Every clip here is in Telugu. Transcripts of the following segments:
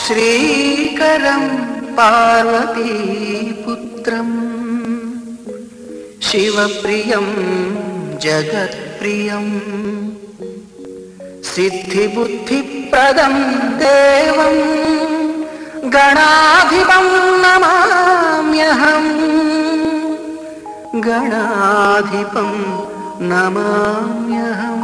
శ్రీకరం పార్వతీపుత్రం శివప్రియం జగత్ప్రియం సిద్ధిబుద్ధిప్రదం దేవం గణాధిపం నమామ్యహం గణాధిపం నమామ్యహం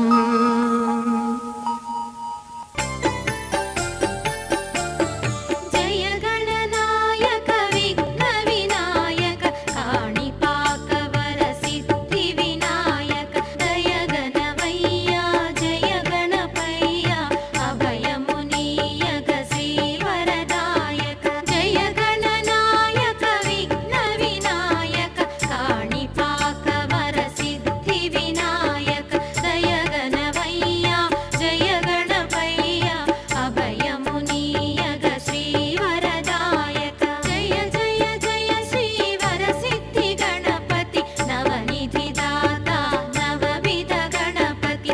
జయ గణనాయక విఘ్న వినాయక కాణిపాక వర సిద్ధి వినాయక దయ గణవయ్య జయ గణపయ్య అభయమునీయక శ్రీవరదాయక జయ గణనాయక విఘ్న వినాయక కాణిపాక వర సిద్ధి వినాయక దయ గణవయ్య జయ గణపయ్య అభయమునీయగ శ్రీవరదాయక జయ జయ జయ శ్రీవర సిద్ధి గణపతి నవనిధి దాత నవవిధ గణపతి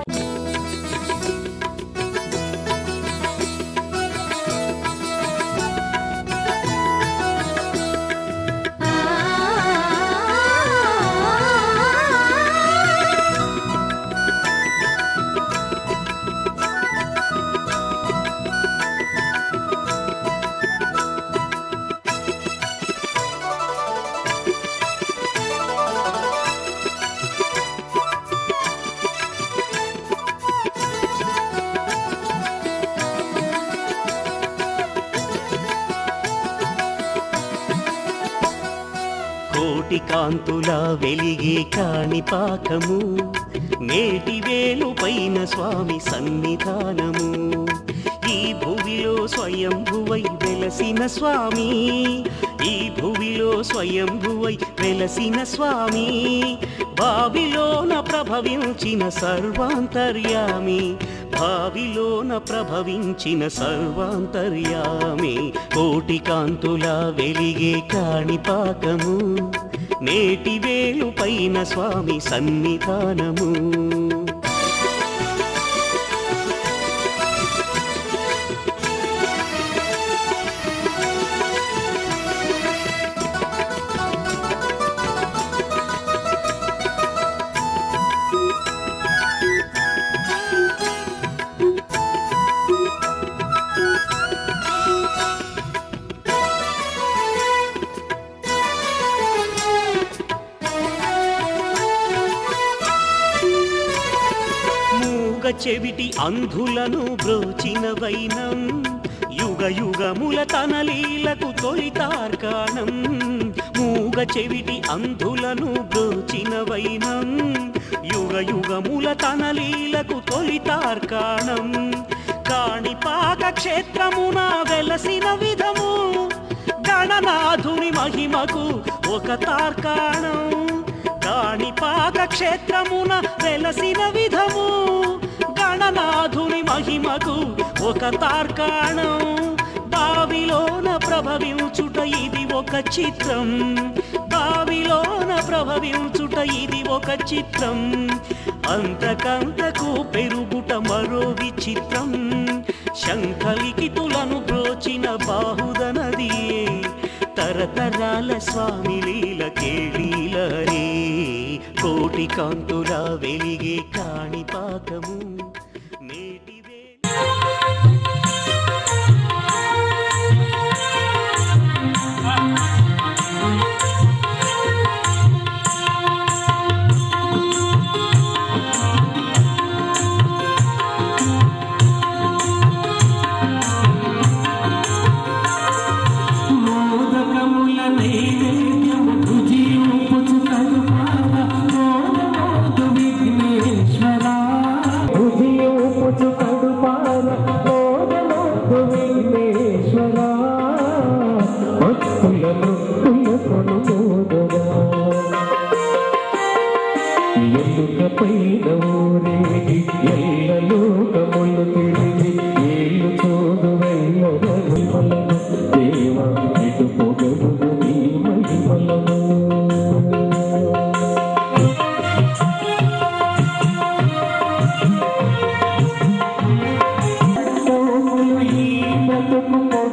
కోటి కాంతుల వెలిగే కాణిపాకము నేటి వేలు పైన స్వామి సన్నిధానము ఈ భువిలో స్వయంభువై వెలసిన స్వామి ఈ భువిలో స్వయంభువై వెలసిన స్వామి భావిలోన ప్రభవించిన సర్వాంతర్యామి భావిలోన ప్రభవించిన సర్వాంతర్యామి కోటి కాంతుల వెలిగే కాణిపాకము నేటి వేలు పైన స్వామి సన్నిధానము మూగ చెవిటి అంధులను బ్రోచిన వైనం యుగ యుగముల తన లీలకు తొలితార్కాణం మూగ చెవిటి అంధులను బ్రోచిన వైనం యుగ యుగముల తన లీలకు తొలితార్కాణం కాణిపాక క్షేత్రమున వెలసిన విధము గణనాథుని మహిమకు ఒక తార్కాణం కాణిపాక క్షేత్రమున వెలసిన విధము గణనాథుని మహిమకు ఒక తార్కాణం బావిలోన ప్రభవించుట ఇది ఒక చిత్రం బావిలోన ప్రభవించుట ఇది ఒక చిత్రం అంతకంతకు పెరుగుట మరో విచిత్రం శంఖలిఖితులను బ్రోచిన బాహుదనదియే తరతరాల స్వామి లీల కేళీలరే కోటి కాంతుల వెలిగే కాణిపాకము నేటి వే మోదకముల నైవేద్యము భుజింపుచు కలుపాల మోదమోదు విఘ్నేశ్వర భుజింపుచు కడుపాల మోదమోదు విఘ్నేశ్వర భక్తుల మృత్యుల కొనుమోదరా ఎందుక పైన ఊరేగి ఎల్ల లోకములు తిరిగి ఏళ్ళు చూడు వెళ్ళలను దేవా ఇటు పొగరుడు నీ మహిమలను ఈ బ్రతుకు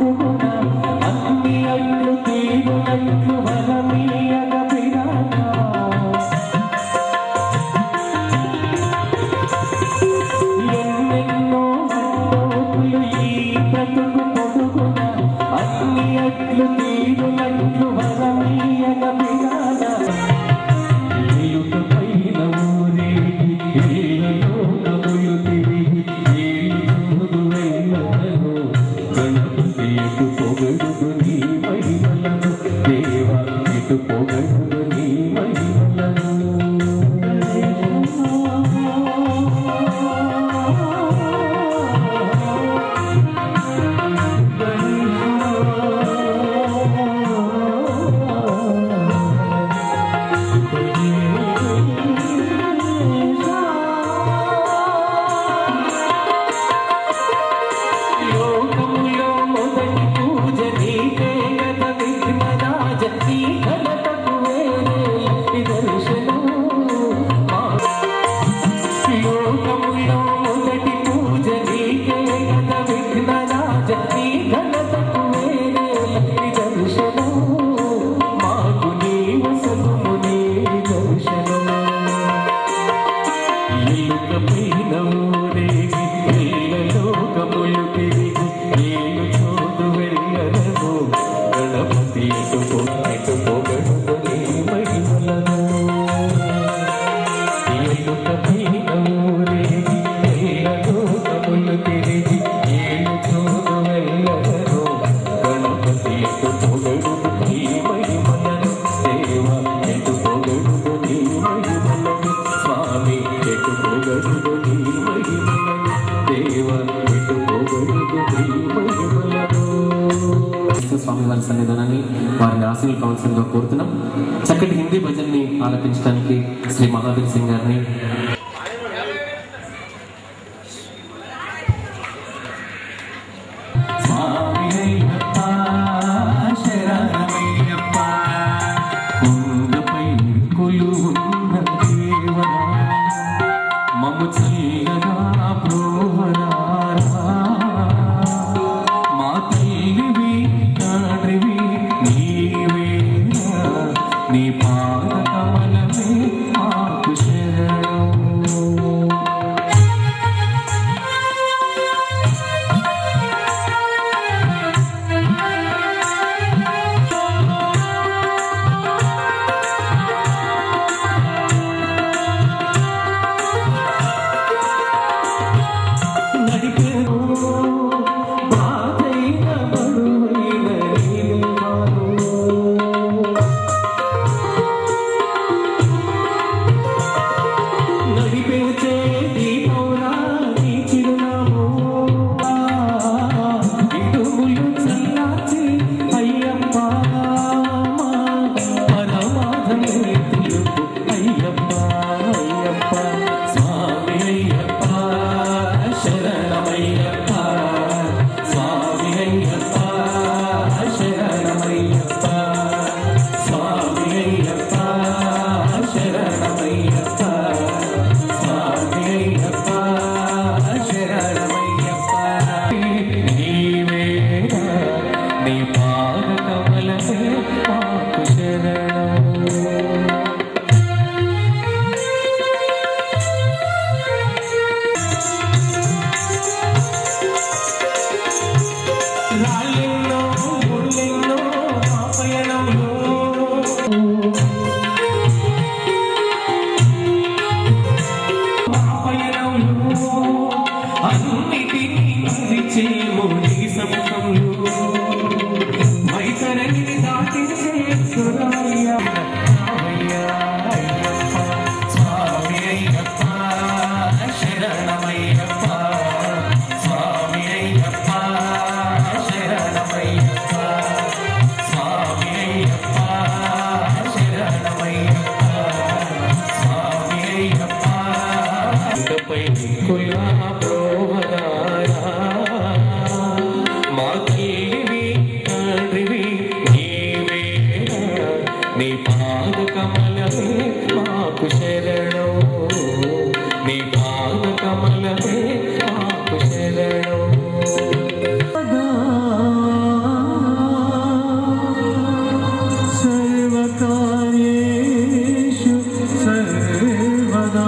రావాల్సిందిగా కోరుతున్నాం చక్కటి హిందీ భజన్ని ఆలపించడానికి శ్రీ మహావీర్ సింగ్ గారిని కొండపై కొలువున్న దేవా, మమ్ము చల్లగా బ్రోవరారా. మా తల్లివి తండ్రివి నీవేనా. నీ పాద కమలమే మాకు శరణం నడిపెను బాధైన బరువైన నీలిమాను. నడిపేచే దీపంలా నీ చిరునామా. ఇడుములు చల్లార్చి అయ్యప్ప పరమాధమే తెలుపు అయ్యప్ప అయ్యప్ప స్వామి అయ్యప్ప శరణమయ్యప్ప స్వామి అయ్యప్ప శరణమయ్యప్ప స్వామి అయ్యప్ప శరణమయ్యప్ప స్వామి అయ్యప్ప శరణమయ్యప్ప నీవేగా నీ పాద కమలమే మాకు శరణం రాళ్ళెన్నో ముళ్ళెన్నో మా పయనంలో మా పయనంలో అన్నిటినీ మరిచేమో నీ సముఖంలో వైతరణిని దాటించే సురయ్య రామయ్య అయ్యప్ప స్వామి అయ్యప్ప శరణమయ్యప్ప స్వామి అయ్యప్ప శరణమయ్యప్ప స్వామి అయ్యప్ప శరణమయ్యప్ప స్వామి అయ్యప్ప ఇకపై కులా ప్రోహదారా మాకేవి తండ్రివి నీవేనా నీ పాద కమలమే మాకు శరణం నీ పాద కమలమే మాకు శరణం సర్వకార్యేషు సర్వదా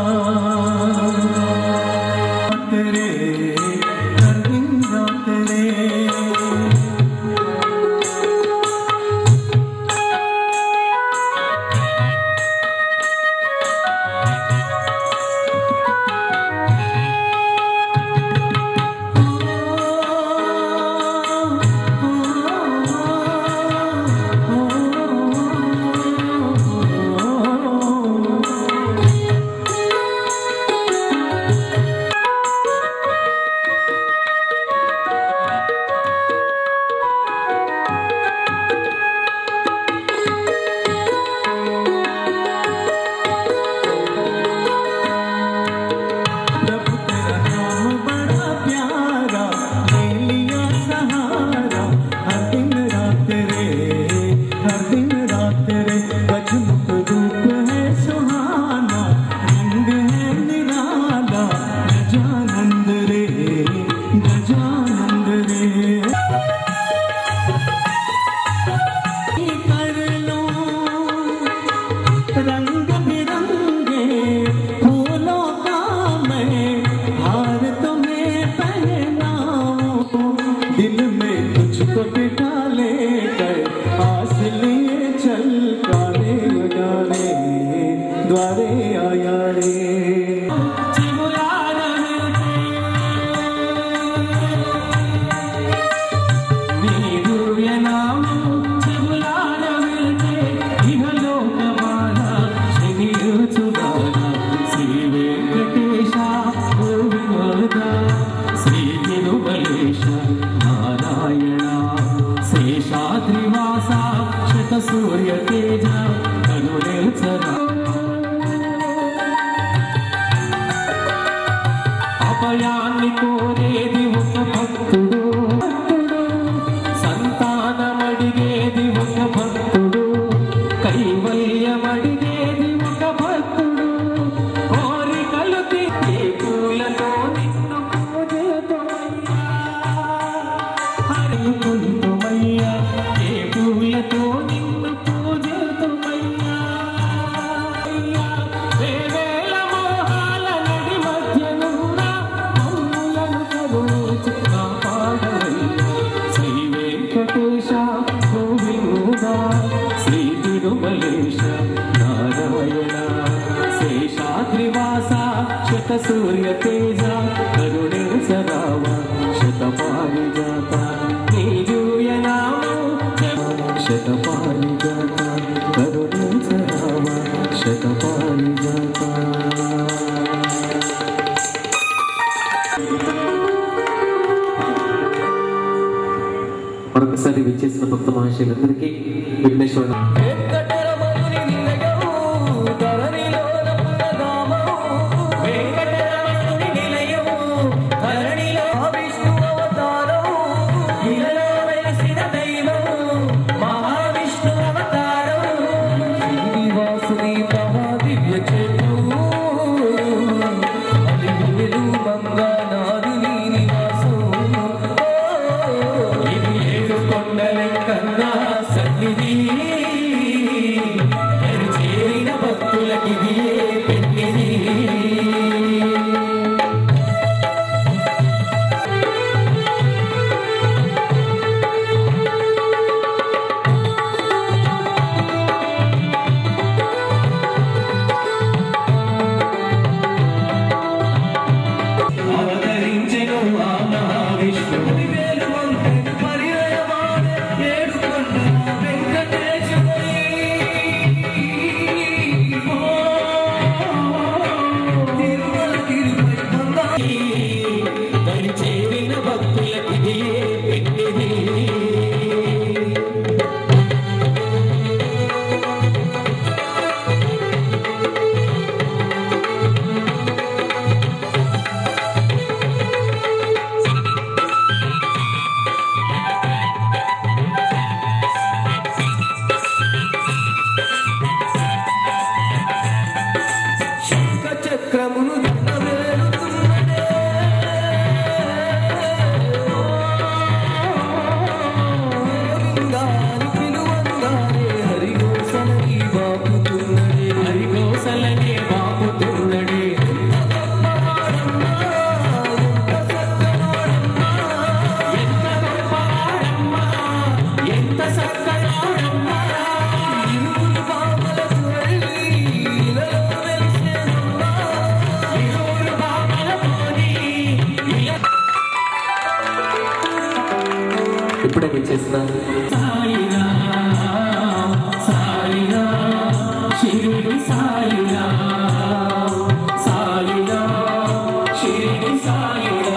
तेरे हर दिन रात रे प्रभु तेरा नाम बड़ा प्यारा ले लिया सहारा हर दिन रात रे हर दिन रात रे गजमुख रूप है सुहाना रंग है निराला गजानंद रे गजानंद रे कर लो रंग बिरंगे फूलों का मैं हार तुम्हें पहनाऊं दिल में तुझको बिठा लेकर आस लिए चल गाने गाने द्वारे आया रे चिमुला रहे నీ దివ్యనామం చెబులాడ వెళ్తే ఇహలోకమాన శనియుచుగాన శ్రీ వెంకటేశ గోవింద శ్రీ తిరుమలేశ నారాయణ శేషాద్రివాస శతసూర సూర్య తేజ కరుణించరావ శతపారిజాత నీజూయనామం శతపారిజాత కరుణించరావ శతపారిజాత మరొకసారి విచ్చేసిన భక్త మహాశయులందరికీ విఘ్నేశ్వర చక్రమును హరిగోసలనే బాపుతున్నడే ఎంత సక్కడాడమ్మా ఇరువురు బామల చురళ్ళి ఇలలో వెలిసేనమ్మా ఇరువురు బామల పోని ఇలా ఇప్పుడే విచ్చేసిన సాయిరా సాయిరా షిరిడి సాయిరా సాయిరా షిరిడి సాయిరా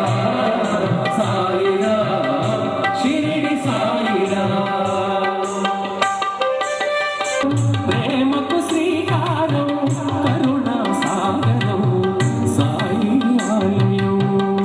సాయిరా షిరిడి సాయిరా ప్రేమకు శ్రీకారం కరుణ సాగరం సాయి ఆలయం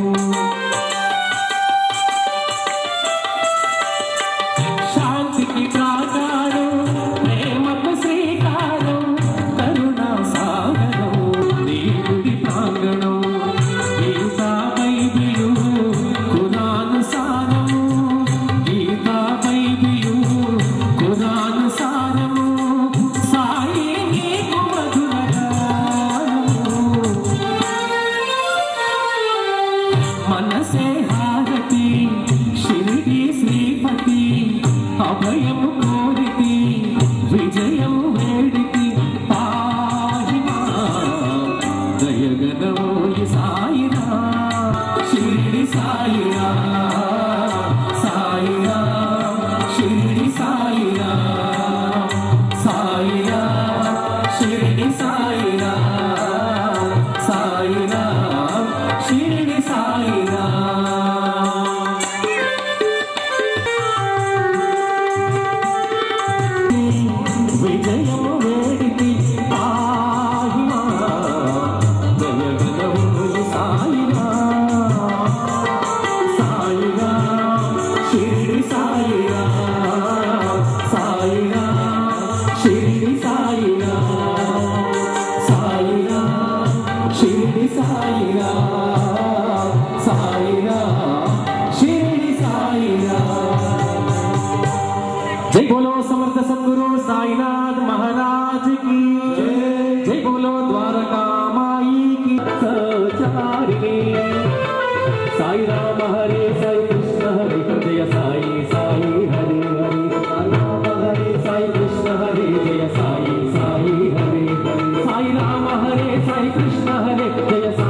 శాంతికి ప్రాకారం ప్రేమకు శ్రీకారం కరుణ సాగరం దేవుడి ప్రాంగణం గీతా బైబిలు కురాను సారము గీతా బైబిలు కురాను సారము సాయి నీకు మధురగానము మనసే హారతి షిరిడి శ్రీపతి అభయము కోరితి విజయము వేడితి పాహిమా దయగనమోయి సాయిరా షిరిడి సాయిరా సాయిరా షిరిడి సాయిరా సాయిరా షిరిడి సాయిరా సాయిరా షిరిడి సాయిరా విజయము వేడితి పాహిమా దయగలవు సాయిరా సాయిరా షిరిడి సాయిరా సాయిరా షిరిడి సాయిరా సాయిరా షిరిడి సాయిరా సాయిరా షిరిడి సాయిరా जय बोलो समर्थ सदगुरु साईनाथ महाराज की जय बोलो द्वारका माई की सचारिणी साई राम हरे साई कृष्ण हरे जय साई साई हरे हरे साई राम हरे साई कृष्ण हरे जय साई साई हरे हरे साई राम हरे साई कृष्ण हरे जय साई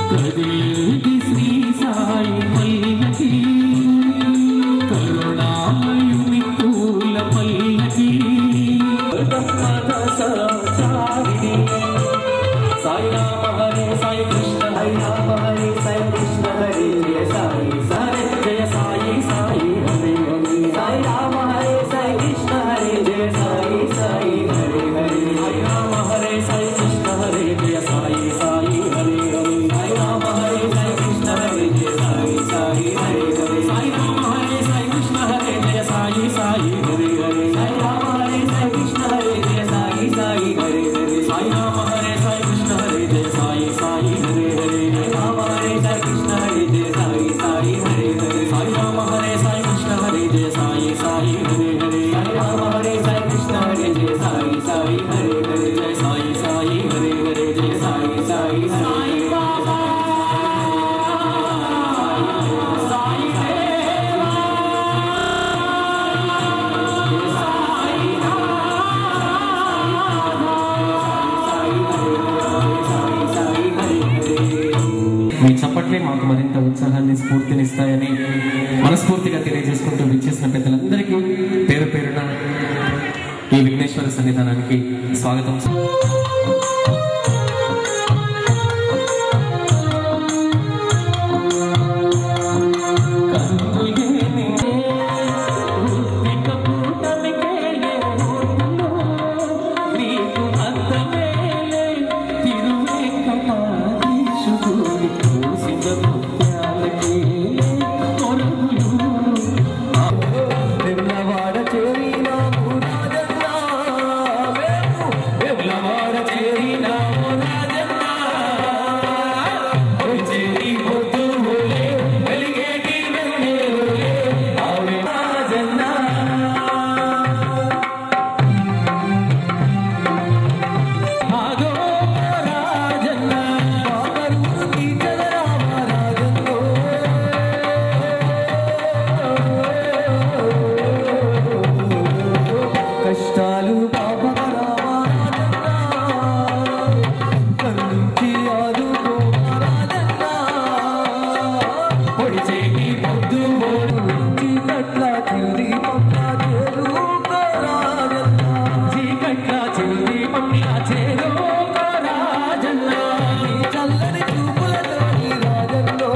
కదిలింది శ్రీ సాయి పల్లకి కరుణామయుని పూల పల్లకి చారిణి సాయి రామ హరే సాయి కృష్ణ హరి రామ హరే సాయి కృష్ణ హరే జయ సాయి సాయి జయ సాయి సాయి హరే హరే సాయి రామ హరే సాయి కృష్ణ హరే జయ సాయి సాయి హరే హరే సాయి రామ హరే సాయి కృష్ణ హరే జయ సాయి సాయి హరే హరే సాయి రామ హరే సాయి కృష్ణ హరే జయ సాయి సాయి హరే హరే సాయి రామ హరే సాయి కృష్ణ హరే జయ సాయి సాయి హరే హరే సాయి రామ హరే సాయి కృష్ణ హరే జయ సాయి సాయి హరే హరే సాయి రామ హరే సాయి కృష్ణ హరే జయ సాయి సాయి హరే హరే సాయి రామ హరే సాయి కృష్ణ హరే జయ సాయి సాయి హరే హరే సాయి రామ హరే సాయి కృష్ణ హరే జయ సాయి సాయి హరే హరే సాయి రామ హరే సాయి కృష్ణ హరే జయ సాయి సాయి హరే హరే జయ సాయి సాయి హరే హరే జయ సాయి సాయి సాయి బాబా సాయి దేవా మీ చప్పట్లే మాకు మరింత ఉత్సాహాన్ని స్ఫూర్తినిస్తాయని మనస్ఫూర్తిగా తెలియజేసుకుంటూ విచ్చేసిన పెద్దలందరికీ పేరు పేరున ఈ విఘ్నేశ్వర సన్నిధానానికి స్వాగతం నీకు అర్థమేలే తిరువేంకటాధీశుడి కోసిన ముత్యాలకి కొరకులు వెన్నవాడ చేరినాము రాజన్నా మేము వెన్నవాడ చేరినాము రాజన్నా చేరి పొద్దులే వెలిగేటి వెన్నెలే ఆమె రాజన్నా ఆగో రాజన్న బాబరుంది చదరామ రాజన్నో కష్టాలు బాబా రాజన్న కరుణించి ఆదుకో రాజన్న పొడి చేటి పొద్దు చీకట్ల తిండి పక్క చేరుకో రాజన్న చీకట్ల తిండి పక్క చేరుకో రాజన్న నీ చల్లని చూపులతో నీ రాజన్నో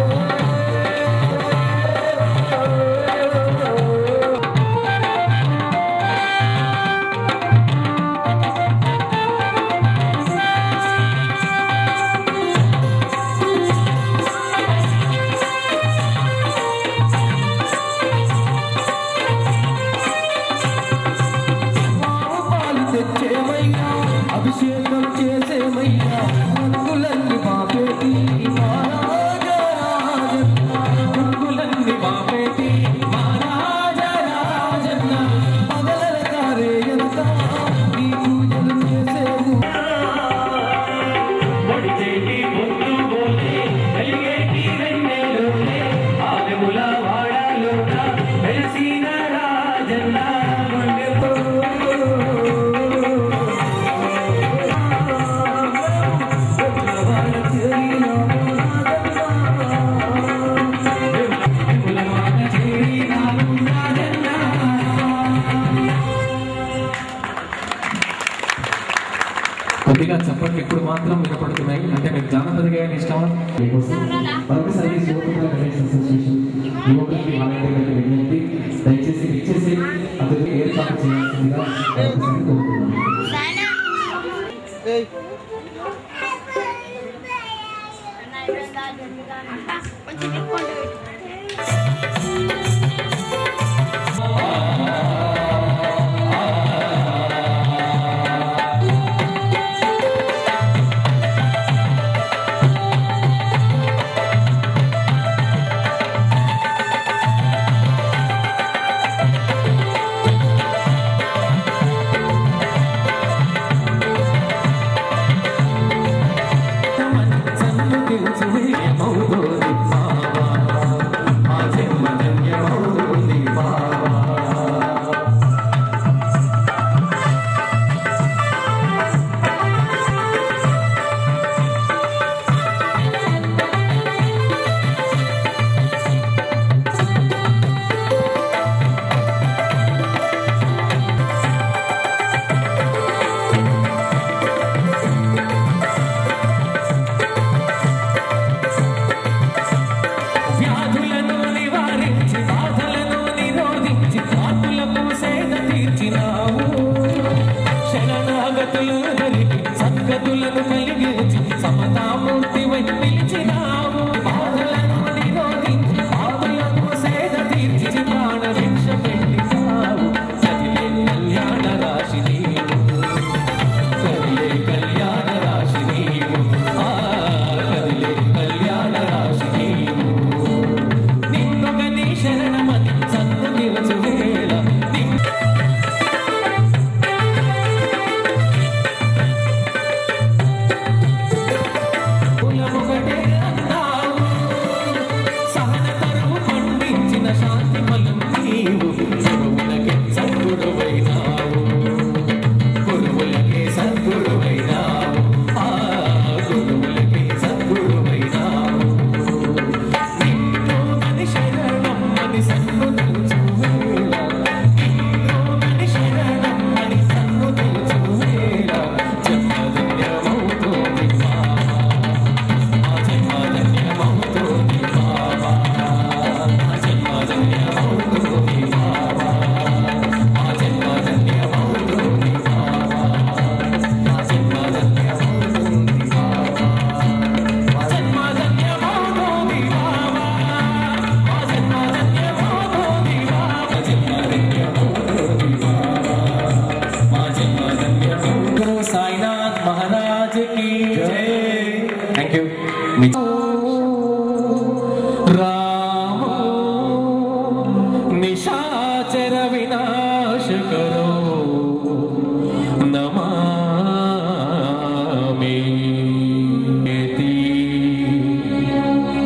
పాలు తెచ్చేమయ్యా అభిషేకం చేసేమయ్యా రంగులన్నీ బాపేటి మహారాజరాజన్న రంగులన్నీ బాపేటి మహారాజరాజన్న పగలల కారే ఎంత నీ పూజలు చేసేవు ఒడిచేటి పొద్దు పోలే వెలిగేటి వెన్నెలోనే ఆలముల వాడలోన వెలిసిన రాజన్న గుండెతో కొద్దిగా చప్పట్లు ఇప్పుడు మాత్రం వినపడుతున్నాయి అంటే మీకు జానపద గాయని ఇష్టమా మీకోసం మరొకసారి శివకుమార గణేష్ అసోసియేషన్ యువకులకి వాళ్ళకి విజ్ఞప్తి దయచేసి ఇచ్చేసి అందుకు ఏర్పాటు చేయాల్సిందిగా మరొకసారి కోరుతున్నాను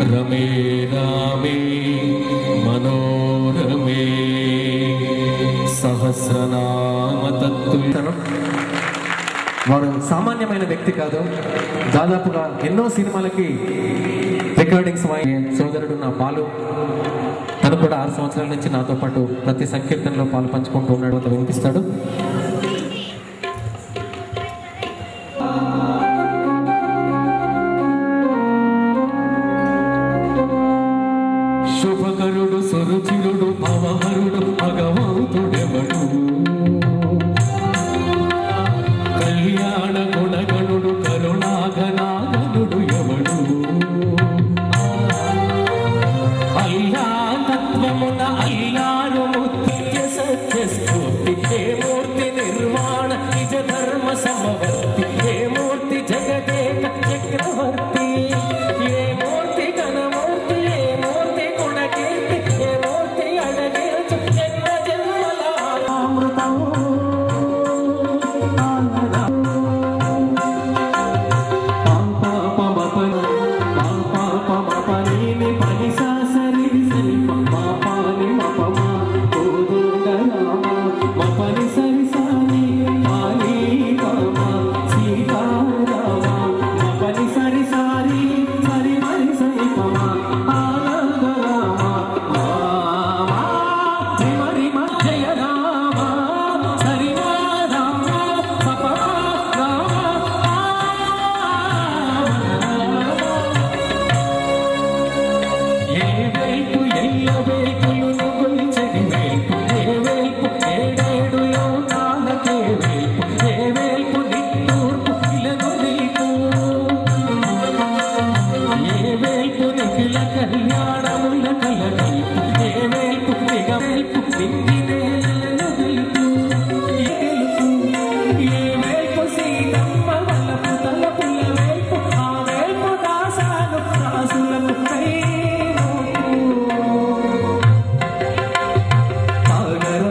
రమే రామే మనోరమే సహస్రనామ తత్వ వాడు సామాన్యమైన వ్యక్తి కాదు దాదాపుగా ఎన్నో సినిమాలకి రికార్డింగ్స్ వాయి సోదరుడు నా పాలు తను కూడా ఆరు సంవత్సరాల నుంచి నాతో పాటు ప్రతి సంకీర్తనలో పాలు పంచుకుంటూ ఉన్నాడు అతను వినిపిస్తాడు శుభకరుడు సురుచిరుడు భవహరుడు భగవంతుడెవడు కళ్యాణ గుణగణుడు కరుణాఘనాగనుడు ఎవడు అల్లా తత్వమున అల్లారు ముత్య సత్య స్ఫూర్తి హే మూర్తి నిర్మాణ నిజ ధర్మ సమవర్తి హే మూర్తి జగదేక చక్రవర్తి ఏ మూర్తి ఘనమూర్తి ఏ మూర్తి గుణకీర్తి ఏ మూర్తి అడగేచు జన్మ జన్మల అమృతం జయ రామ సరి రామ పప ఏ వైపు ఎల్ల వైపులు నుగుల్చని వైపు ఏ వైపు ఏడేడు లోకాలకే వైపు ఏ వైపు నిట్టూర్పు ఇలను నీకు ఏ వైపు నిఖిల కళ్యాణముల కలవైపు ఏ వైపు నిగ వైపు నింగినే నలువైపు ఈ గెలుపు ఏ వైపు సీతమ్మ వలపు తలపుల వైపు ఆ వైపు దాసాను దాసులకు కైమోపు ఆగరా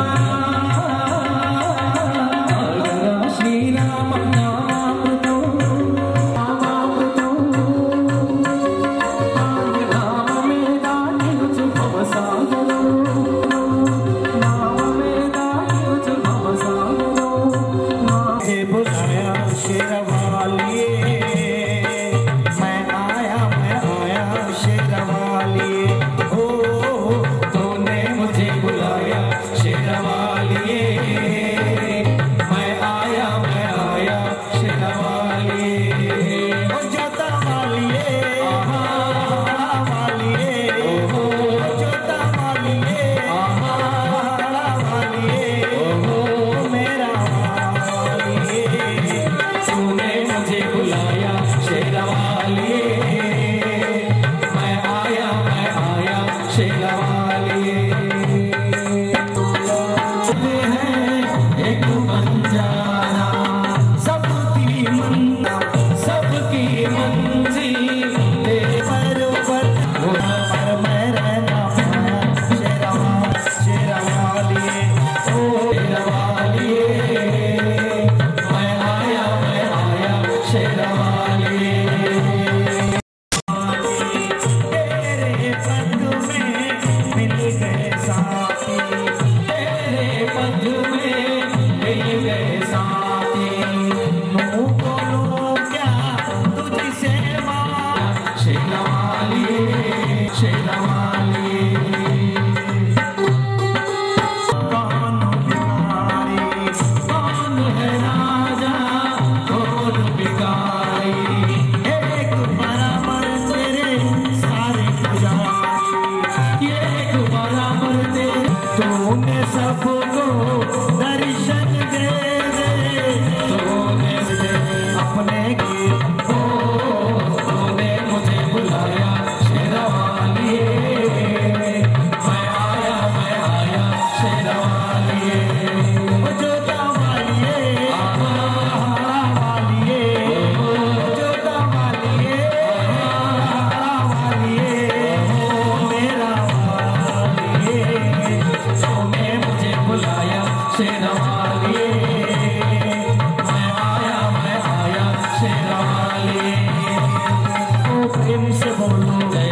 ఆగరా శ్రీరామ నామామృతం నామామృతం నామమే దాటించు భవసాగరం నామమే దాటించు భవసాగరం मुझे बुलाया शेरवालिए मैं आया मैं आया शेरवालिए ओ तूने मुझे बुलाया शेरवालिए मैं आया मैं आया शेरवालिए ओ जोता वालिए वालिए ओ जोता वालिए वालिए ओ मेरा वालिए तूने मुझे बुलाया शेरवालिए मैं आया मैं आया शेरवालिए एक बंजारा सबकी मंदा सबकी मंजी तेरे पर पर पर मैं रहना शेरवा शेरवालिए ओ शेरवालिए मैं आया मैं आया शेरवालिए तेरे पद में मिल गए साथी तेरे पद में मिल गए साथी मुँह बोलो क्या तुझसे माँ शेरवालिए शेरवालिए कौन बिमारी कौन है राजा कौन बिगाड़ी एक बराबर तेरे सारे पुजारी एक बराबर तेरे तूने सबको दर्शन दे दे तूने मुझे अपने गिर तूने मुझे बुलाया शेरवालिए मैं आया मैं आया शेरवालिए जोता वालिए वालिए जोता वालिए वालिए मेरा वालिए तूने मुझे बुलाया शेरवालिए मैं आया मैं आया शेरवालिए ओ प्रेम से बोलो जय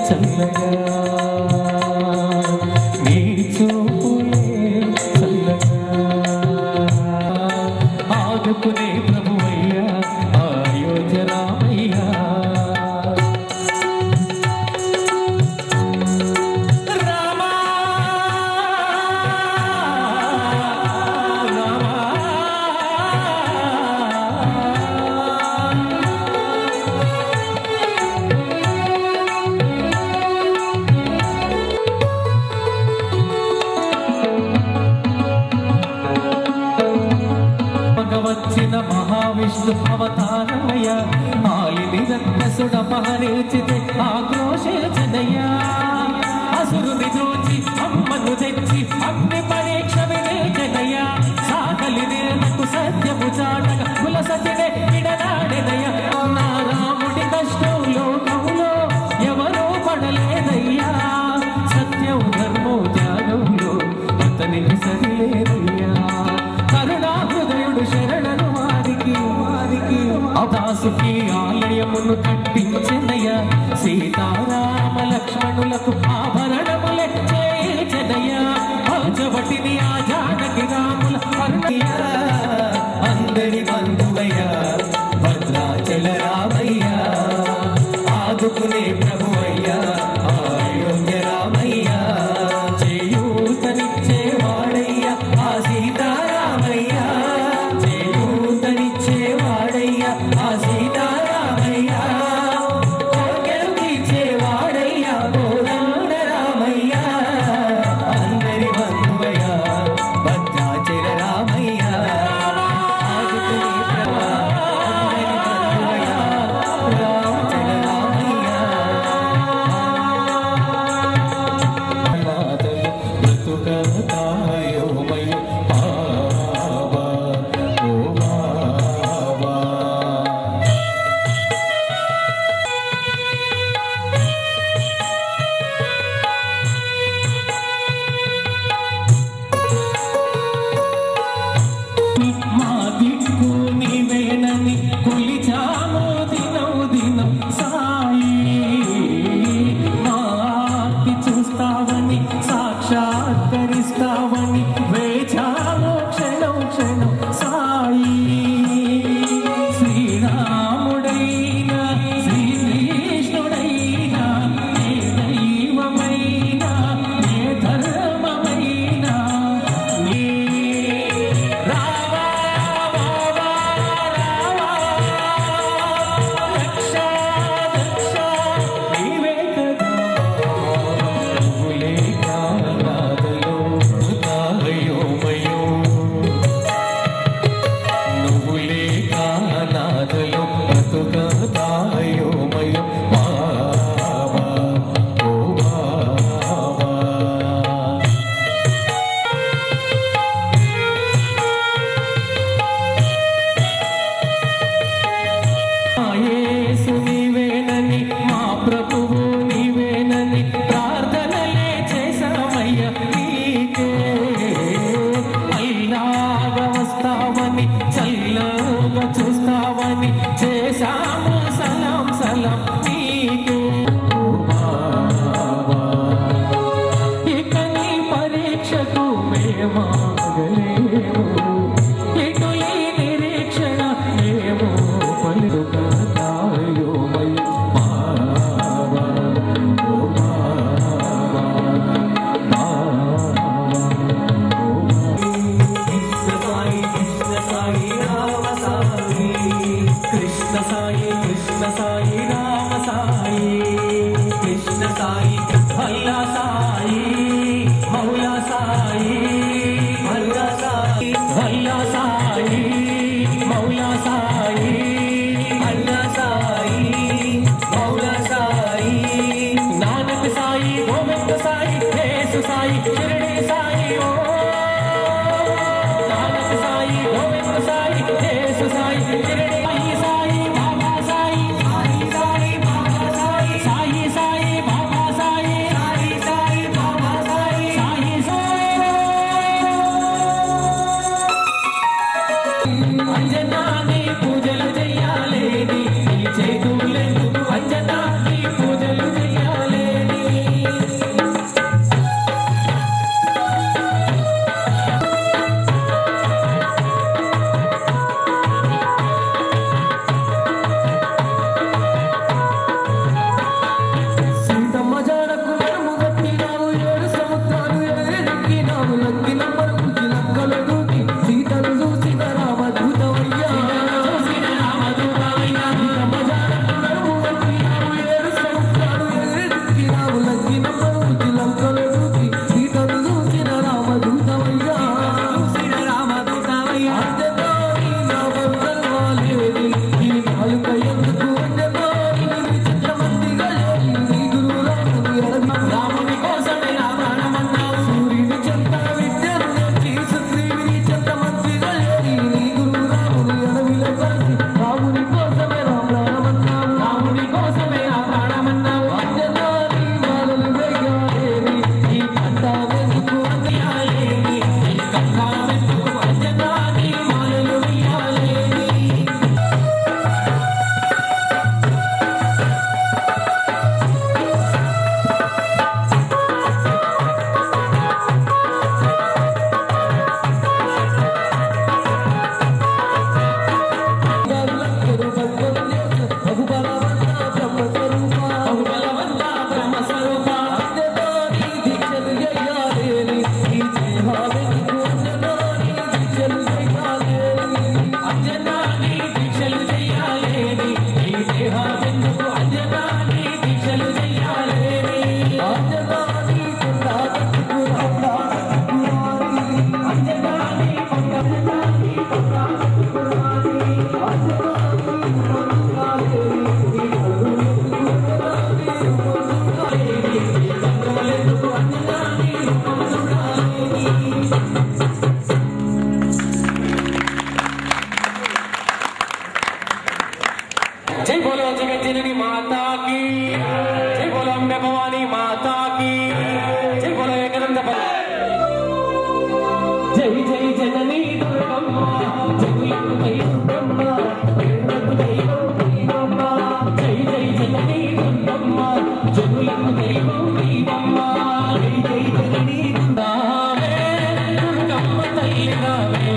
చల్లగా నీ చూపులే చల్లగా ఆదుకునే ప్రభువయ్యా అయోధ్య రామయ్యా రామా మగవచ్చిన మహావిష్ణు అవతారమయ ఆలిని రత్నసుడ మహరేచితే ఆక్రోశేచనయ్యా అసురుని దోచి అమ్మను తెచ్చి అగ్ని పరీక్ష వివేచనయ్యా సాగలి నేలకు సత్యము చాటక కుల సతినే విడనాడెనయ్యా నా రాముడి కష్టం లోకములో ఎవరూ పడలేదయ్యా సత్యం ధర్మం త్యాగంలో అతనికి సరిలేదయ్యా కరుణా హృదయుడు శరణను వారికి వారికి అదాసుకి ఆలయమును కట్టించెనయ్య సీతారామ లక్ష్మణులకు ఆభరణములే చేయించెనయ్య పంచవటిని ఆ జానకి రాముల కరుణయ్య అందరి బంధువయ్య భద్రాచల రామయ్య ఆదుకునే ప్రభువయ్య అయోధ్య రామయ్య చేయూతనిచ్చే వాడయ్య ఆ సీతారామయ్య చేయూతనిచ్చే వాడయ్య ఆ సీతారామయ్య కోర్కెలు తీర్చే వాడయ్య కోదండ రామయ్య అందరి బంధువయ్య భద్రాచల రామయ్య ఆదుకునే ప్రభు అందరి బంధువయ్య భద్రాచల రామయ్య జనులకు దైవం నీవమ్మ జై జై జననీ రావే దుర్గమ్మ తల్లి రావే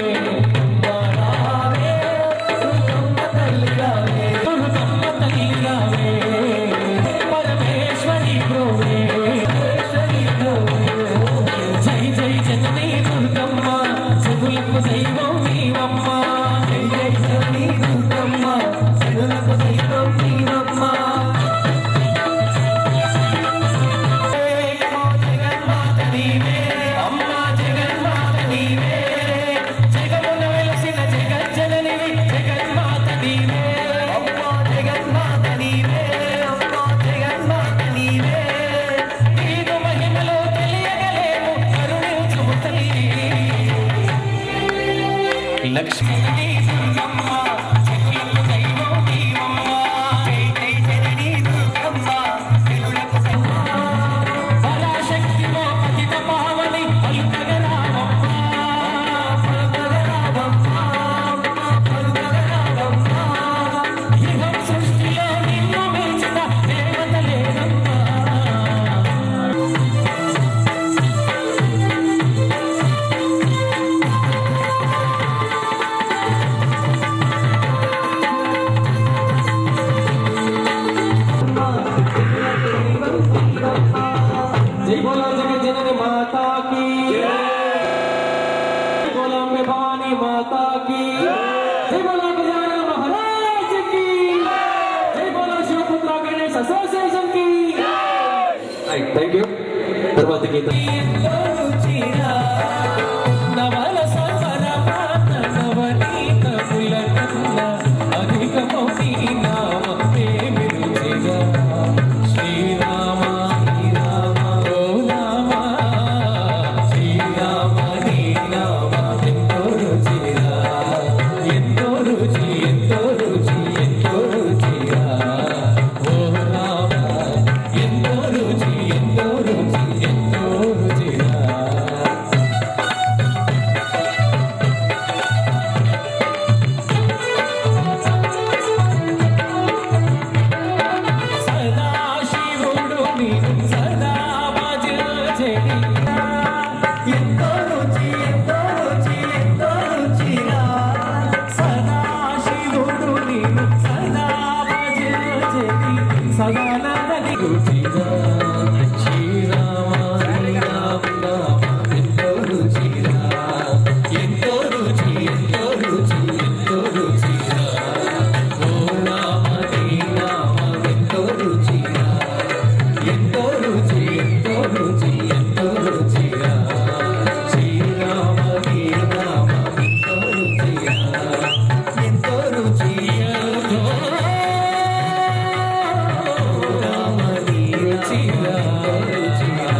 రావే దుర్గమ్మ తల్లి రావే దుర్గమ్మ తల్లి రావే పరమేశ్వరి ప్రోవే పరమేశ్వరి ప్రోవే జై జై జననీ దుర్గమ్మ జనులకు దైవం నీవమ్మ జై జై జననీ దుర్గమ్మ జనులకు దైవం నీవమ్మ జగన్మాత నీవే అమ్మ జగన్మాత నీవే జగమున వెలసిన జగజ్జననివి జగన్మాత నీవే అమ్మ జగన్మాత నీవే అమ్మ జగన్మాత నీవే నీదు మహిమలో తెలియగలేము కరుణించుము తల్లి లక్ష్మీ దుర్గమ్మ జగలకు దైవం నీవమ్మ జై జై జననీ దుర్గమ్మ జనులకు పరాశక్తిలో పతిత పావని పలుకగరావమ్మ పలుకగరావమ్మ పలుకగరావమ్మ ఇహం సృష్టిలో నిన్ను మించిన దేవత లేదమ్మా जय बोला जगत जननी माता की जय बोला अम्बे भवानी माता की जय बोला गजानन महाराज की जय बोला शिवपुत्र गणेश एसोसिएशन की థ్యాంక్ యూ తర్వాత గీత నవల సంవర పాత నవనీత పులకన్న అధికమౌ నీ నామమే మిరుచిగా శ్రీరామ శ్రీరామ ఓ రామ శ్రీరామ నీ నామ ఎంతో రుచిరా ఎంతో రుచి ఎంతో రుచి ఎంతో రుచిరా ఓ రామ ఎంతో రుచి ఎంతో రుచి ఎంతో రుచిరా సదాశివుడు నీకు సదా భజించెడి. ఎంతో రుచి, ఎంతో రుచి, ఎంతో రుచిరా. సదాశివుడు నీకు సదా భజించెడి. సదానందని రుచిరా. శ్రీరామ, శ్రీరామ నామ ఎంతో రుచిరా. ఎంతో రుచి, ఎంతో రుచి, ఎంతో రుచిరా. ఓ రామ నీ నామం ఎంతో రుచిరా. ఎంతో రుచి, ఎంతో రుచి, ఎంతో రుచిరా. శ్రీరామ నీ నామం ఎంతో రుచిరా. ఎంతో రుచి, ఎంతో రామ నీ రుచిరా, రుచిరా.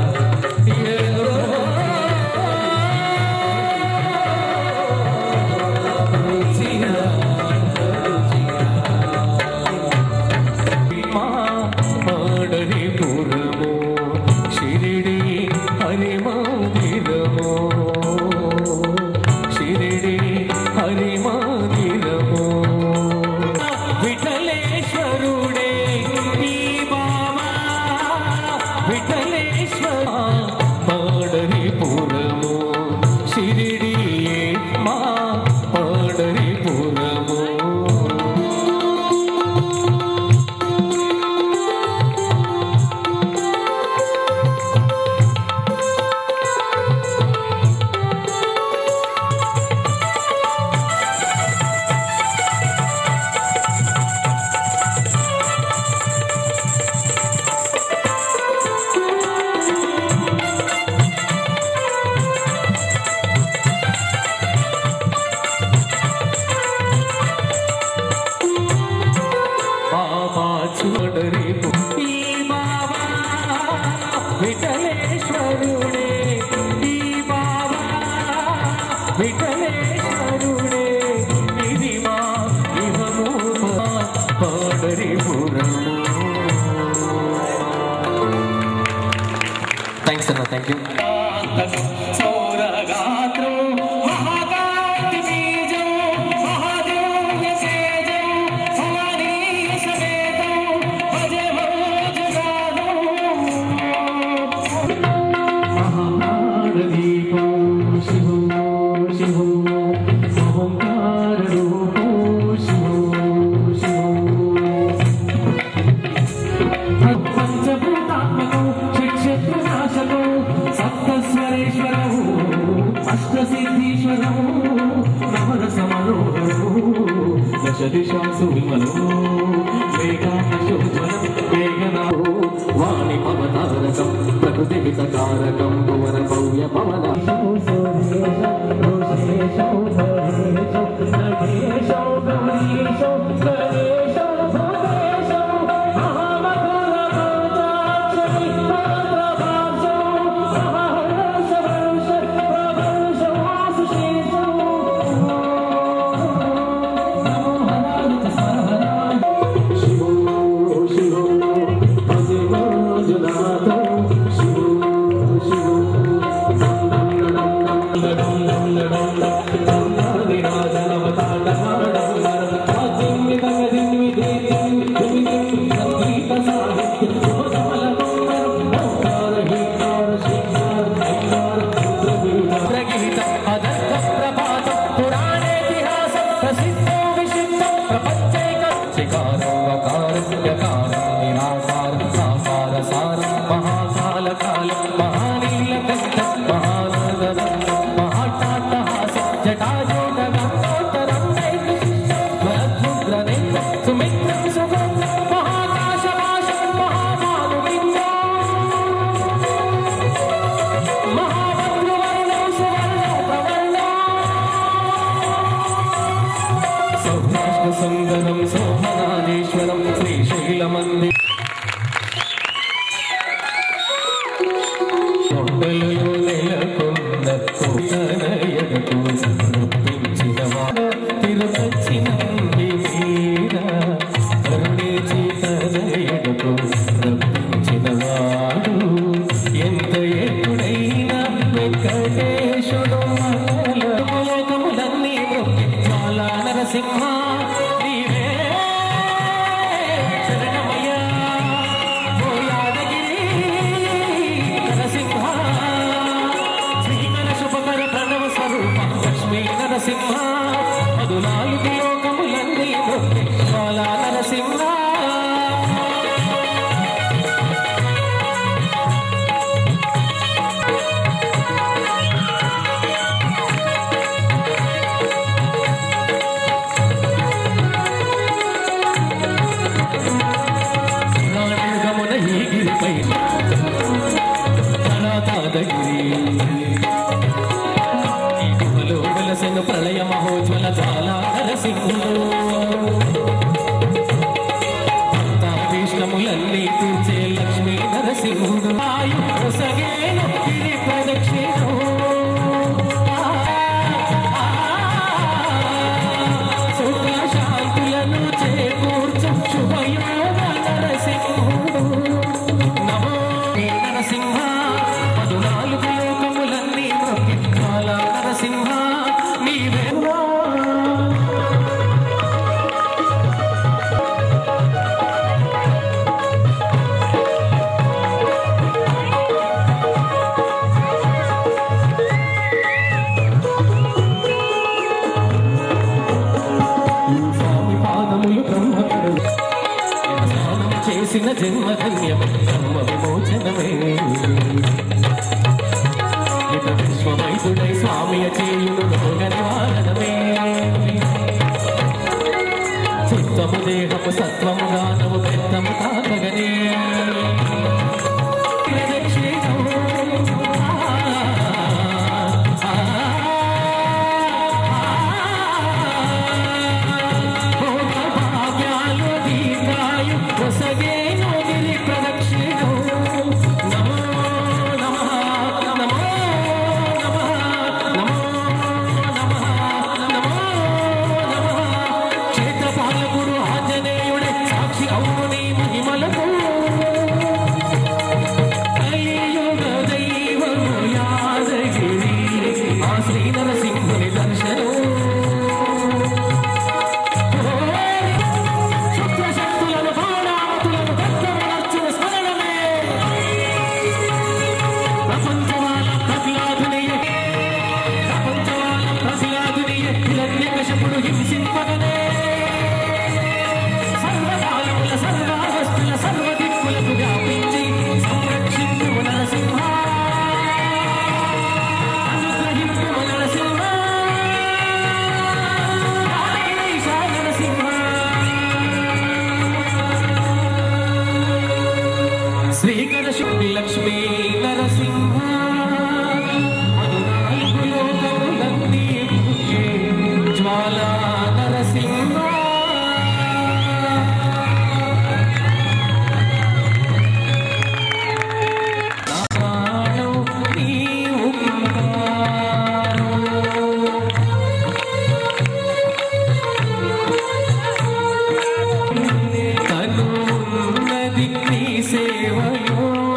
రుచిరా, రుచిరా. మా పాడరిపురము షిరిడి హరి మందిరము షిరిడి హరి మందిరము విఠలేశ్వరుడే ఈ బావా విఠలేశ్వర పాడరిపురము షిరిడి మా పాడరిపురము బాబా చూడరి ఈ బాబా విఠలేశ్వరుడే ఈ బాబా విఠలేశ్వరుడే ఇది మా ఇహము పాడరి పురము థ్యాంక్స్ అన్న థ్యాంక్ యూ సౌరగాత్రం మహాకాంతి బీజం మహాదివ్య సేజం భవానీ సమేతం భజ భోజగానం మంజునాథం శివు శివు ప్రగీతం అదర్భ ప్రభాతం పురాణేతిహాసం ప్రసిద్ధం విశుద్ధం ప్రపంచైకం శికారం వకారం యకారం నిరాకారం సాకార సారం మహాకాల కాలం మహానీలకంఠం మహానందనందం మహాటాట్టహాసం జటాజూట గంగోత్తరం జ్వలద్ముద్రనేత్రం సుమిత్రం సుగంధం మహాకాశవాసం మహామానువిందం మహాభద్రవర్ణం సువర్ణం ప్రవర్ణం సౌభాష్ణ సుందరం శోభనాదీశ్వరం శ్రీశైలమంది కొండలలో నెలకొన్న కోటనయనకు నొప్పించిన వాడు తిరుపచ్చినంది మీద కరుణించి తనయనకు రప్పించిన వాడు ఎంత ఎప్పుడైనా వెంకటేశుడు లోకములన్నీ మొక్కి జ్వాలా నరసింహ నీవే శరణమయ్యా ఓ యాదగిరి నరసింహ శ్రీకర శుభకర ప్రణవ స్వరూప లక్ష్మీ నరసింహ మధునాలుగు లోకములన్నీ మొక్కి జ్వాలా నరసింహ నాడుగమున ఈ గిరిపై ధనాతాదగిరి ఈ గుహలో వెలసిన ప్రళయ మహోజ్వల జ్వాల నరసింహుడు భక్తాభీష్టములన్నీ తీర్చే లక్ష్మీ నరసింహుడు ఆయు కొసగేను గిరి ప్రదక్షిణు సుఖ శాంతులను చేకూర్చు శుభయోగ నరసింహుడు నమో నీ నరసింహ పదునాలుగు లోకములన్నీ మొక్కి కాల నరసింహ నీవే స్వామి పాదములు బ్రహ్మకుడు స్నానం చేసిన జన్మధన్యం బ్రహ్మ విమోచనమే ఇత విశ్వమైతుడై స్వామియ చేయును రోగ నివారణమే చిత్తము దేహము సత్వము గానము పెత్తము తాకగనే భాగ్యాలు దీర్ఘాయు కొసగేను గిరి ప్రదక్షిణం నమో నమః నమో నమః నమో నమః నమో నమః క్షేత్రపాలకుడు ఆంజనేయుడే సాక్షి అవును నీ మహిమలకు కలియుగ దైవము యాదగిరి ఆ శ్రీ నరసింహుని దర్శనం శుక్రశక్తులను బాణామతులను దత్తమునర్చున స్మరణమే ప్రపంచమాల ప్రహ్లాదునియే ప్రపంచమాల ప్రహ్లాదునియే హిరణ్యకశపుడు హింసింపగనే సర్వకాలముల సర్వావస్థుల సర్వదిక్కులకు వ్యాపించి సంరక్షించు నరసింహ అనుగ్రహింపు నరసింహ యాదగిరీశ నరసింహ శ్రీకర శుద్ధి లక్ష్మీ నరసింహ మధునాలుగు లోకములన్నీ పుట్టే జ్వాలా నరసింహ నా ప్రాణం నీ ఉపకారం. తను ఉన్నది నీ సేవలో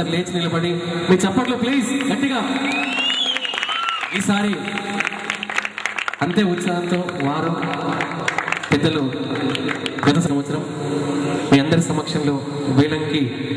ఒక్కసారి లేచి నిలబడి మీ చప్పట్లు ప్లీజ్ గట్టిగా ఈసారి అంతే ఉత్సాహంతో వారు పెద్దలు గత సంవత్సరం మీ అందరి సమక్షంలో వేలంకి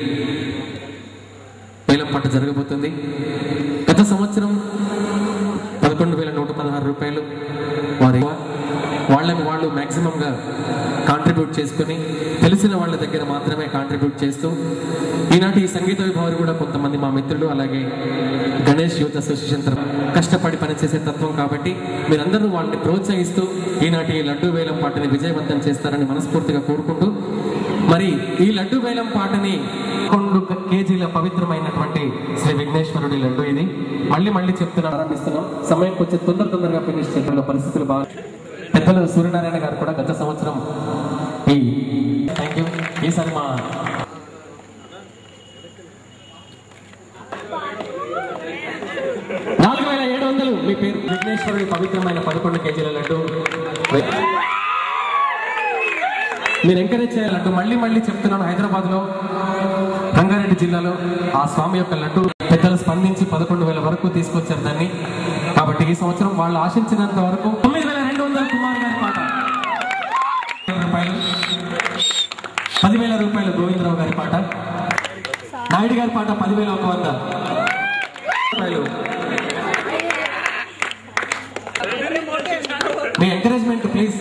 వేలం పాట జరగబోతుంది గత సంవత్సరం పదకొండు వేల నూట పదహారు రూపాయలు వారి వాళ్ళని వాళ్ళు మ్యాక్సిమంగా కాంట్రిబ్యూట్ చేసుకుని తెలిసిన వాళ్ళ దగ్గర మాత్రమే కాంట్రిబ్యూట్ చేస్తూ ఈనాటి ఈ సంగీత విభావాలు కూడా కొంతమంది మా మిత్రులు అలాగే గణేష్ యూత్ అసోసియేషన్ తరఫున కష్టపడి పనిచేసే తత్వం కాబట్టి మీరందరూ వాళ్ళని ప్రోత్సహిస్తూ ఈనాటి ఈ లడ్డూ వేలం పాటని విజయవంతం చేస్తారని మనస్ఫూర్తిగా కోరుకుంటూ మరి ఈ లడ్డు వేలం పాటని రెండు కేజీల పవిత్రమైనటువంటి శ్రీ విఘ్నేశ్వరుడి లడ్డు ఇది మళ్ళీ మళ్ళీ చెప్తున్నా ఆరంభిస్తున్నాం సమయం కొంచెం తొందర తొందరగా ఫినిష్ చేయడంలో పరిస్థితులు బాగా పెద్దలు సూర్యనారాయణ గారు కూడా గత సంవత్సరం ఈ థ్యాంక్ యూ ఈసారి మా నాలుగు వేల ఏడు వందలు మీ పేరు విఘ్నేశ్వరుడి పవిత్రమైన పదకొండు కేజీల లడ్డు మీరు ఎంకరేజ్ చేయాలంటూ మళ్ళీ మళ్ళీ చెప్తున్నాను హైదరాబాద్ లో రంగారెడ్డి జిల్లాలో ఆ స్వామి యొక్క లడ్డు పెద్దలు స్పందించి పదకొండు వేల వరకు తీసుకొచ్చారు దాన్ని కాబట్టి ఈ సంవత్సరం వాళ్ళు ఆశించినంత వరకు తొమ్మిది వేల రెండు వందల కుమార్ గారి పాట రూపాయలు పదివేల రూపాయలు గోవిందరావు గారి పాట నాయుడు గారి పాట పదివేల ఒక వంద రూపాయలు మీ encouragement please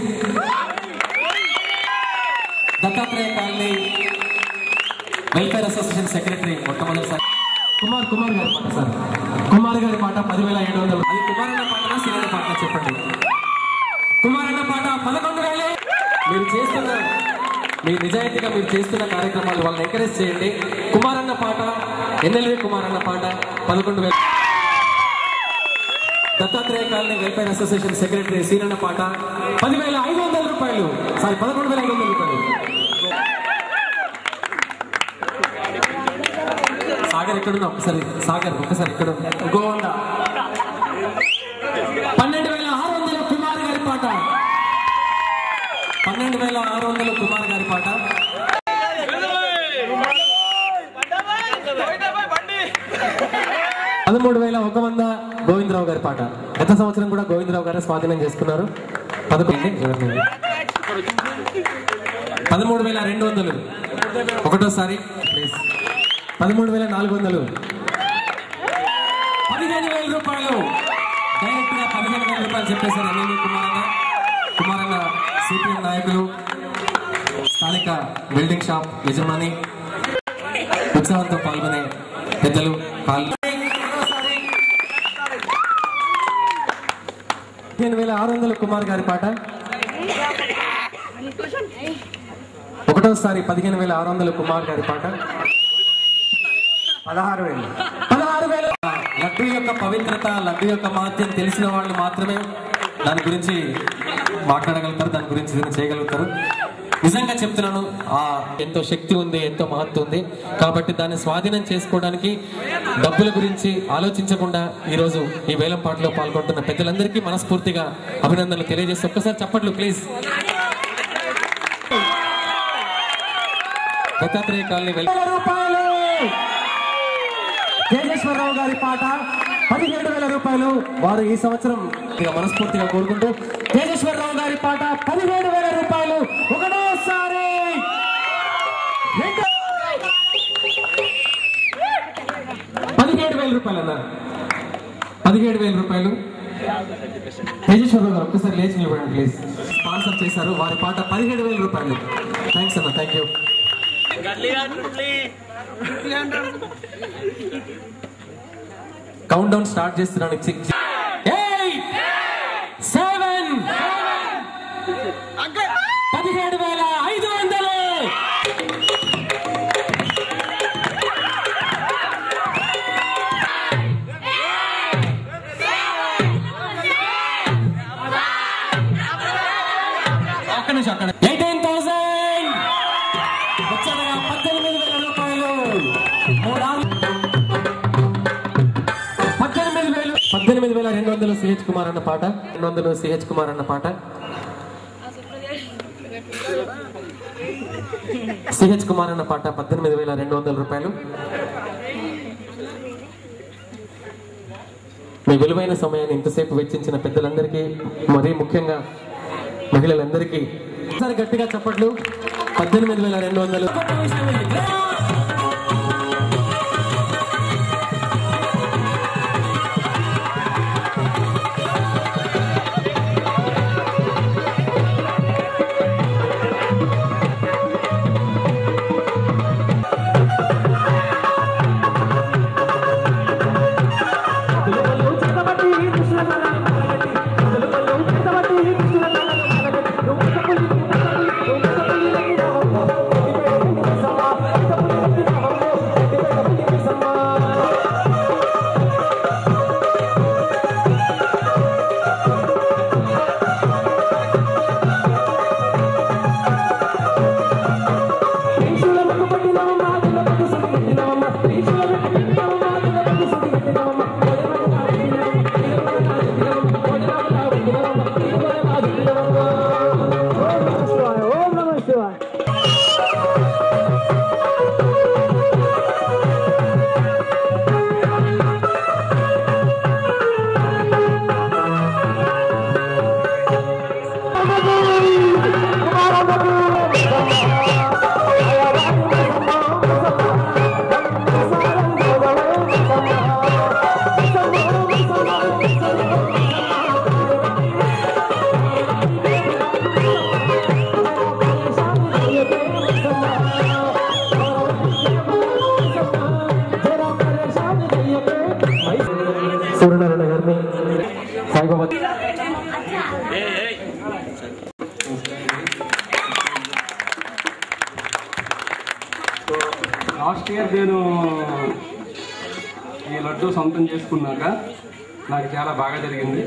Dattatreya colony welfare association secretary మొట్టమొదటిసారి కుమార్ కుమార్ గారి పాట సార్ కుమార్ గారి పాట పదివేల ఏడు వందలు అది కుమార్ అన్న పాటనా శివన్న పాట చెప్పండి కుమార్ అన్న పాట పదకొండు వేలే మీరు చేస్తున్న మీ నిజాయితీగా మీరు చేస్తున్న కార్యక్రమాలు వాళ్ళని ఎంకరేజ్ చేయండి కుమార్ అన్న పాట ఎన్ఎల్వి కుమార్ అన్న పాట పదకొండు వేల Dattatreya colony welfare association secretary సీనన్న పాట పదివేల ఐదు వందల రూపాయలు సారీ పదకొండు వేల ఐదు వందల రూపాయలు సాగర్ ఎక్కడున్నా ఒకసారి సాగర్ ఒకసారి ఎక్కడ గోవంద పన్నెండు వేల ఆరు వందల కుమార్ గారి పాట పన్నెండు వేల ఆరు వందల కుమార్ గారి పాట పదమూడు వేల ఒక వంద గోవిందరావు గారి పాట గత సంవత్సరం కూడా గోవిందరావు గారే స్వాధీనం చేసుకున్నారు పదకొండు పదమూడు వేల రెండు వందలు ఒకటోసారి ప్లీజ్ పదమూడు వేల నాలుగు వందలు పదిహేను వేల రూపాయలు డైరెక్ట్ గా పదిహేను వేల రూపాయలు చెప్పేశారు అనిల్ కుమారన్న కుమారన్న సిపిఎం నాయకులు స్థానిక బిల్డింగ్ షాప్ యజమాని ఉత్సవంతో పాల్గొనే పెద్దలు పాల్గొ పదిహేను వేల ఆరు వందల కుమార్ గారి పాట ఒకటోసారి పదిహేను వేల ఆరు వందల కుమార్ గారి పాట పదహారు వేలు పదహారు వేలు లడ్డు యొక్క పవిత్రత లడ్డు యొక్క మహత్యం తెలిసిన వాళ్ళు మాత్రమే దాని గురించి మాట్లాడగలుగుతారు దాని గురించి ఏదైనా చేయగలుగుతారు నిజంగా చెప్తున్నాను ఆ ఎంతో శక్తి ఉంది ఎంతో మహత్వం ఉంది కాబట్టి దాన్ని స్వాధీనం చేసుకోవడానికి డబ్బుల గురించి ఆలోచించకుండా ఈ రోజు ఈ వేలం పాటలో పాల్గొంటున్న పెద్దలందరికీ మనస్ఫూర్తిగా అభినందనలు తెలియజేసి ఒక్కసారి చప్పట్లు ప్లీజ్ దత్తాత్రేయ కాలనీ వెల్ రూపాయలు తేజేశ్వరరావు గారి పాట పదిహేడు వేల రూపాయలు వారు ఈ సంవత్సరం ఇక మనస్ఫూర్తిగా కోరుకుంటూ తేజేశ్వరరావు గారి పాట పదిహేడు వేల రూపాయలు ఒకటోసారి రెండు- పదిహేడు వేల రూపాయలు అన్న పదిహేడు వేల రూపాయలు తేజేశ్వరరావు గారు ఒక్కసారి లేచి నిలబడండి ప్లీజ్ స్పాన్సర్ చేశారు వారి పాట పదిహేడు వేల రూపాయలు థ్యాంక్స్ అన్న thank you countdown start చేస్తున్నాను సిక్స్ ఎయిట్ సెవెన్ పదిహేడు వేల ఐదు వందలు అక్కడ నుంచి అక్కడ ఎయిటీన్ థౌసండ్ వచ్చాడగా పద్దెనిమిది వేల రూపాయలు మూడు పద్దెనిమిది వేలు పద్దెనిమిది వేల రెండు వందలు సిహెచ్ కుమార్ అన్న పాట రెండు వందలు సిహెచ్ కుమార్ అన్న పాట సిహెచ్ కుమార్ అన్న పాట పద్దెనిమిది వేల రెండు వందల రూపాయలు మీ విలువైన సమయాన్ని ఇంతసేపు వెచ్చించిన పెద్దలందరికీ మరీ ముఖ్యంగా మహిళలందరికీ ఒకసారి గట్టిగా చప్పట్లు పద్దెనిమిది వేల రెండు వందలు సూర్యనారాయణ గారిని సాయిబాబా లాస్ట్ ఇయర్ నేను ఈ లడ్డు సొంతం చేసుకున్నాక నాకు చాలా బాగా జరిగింది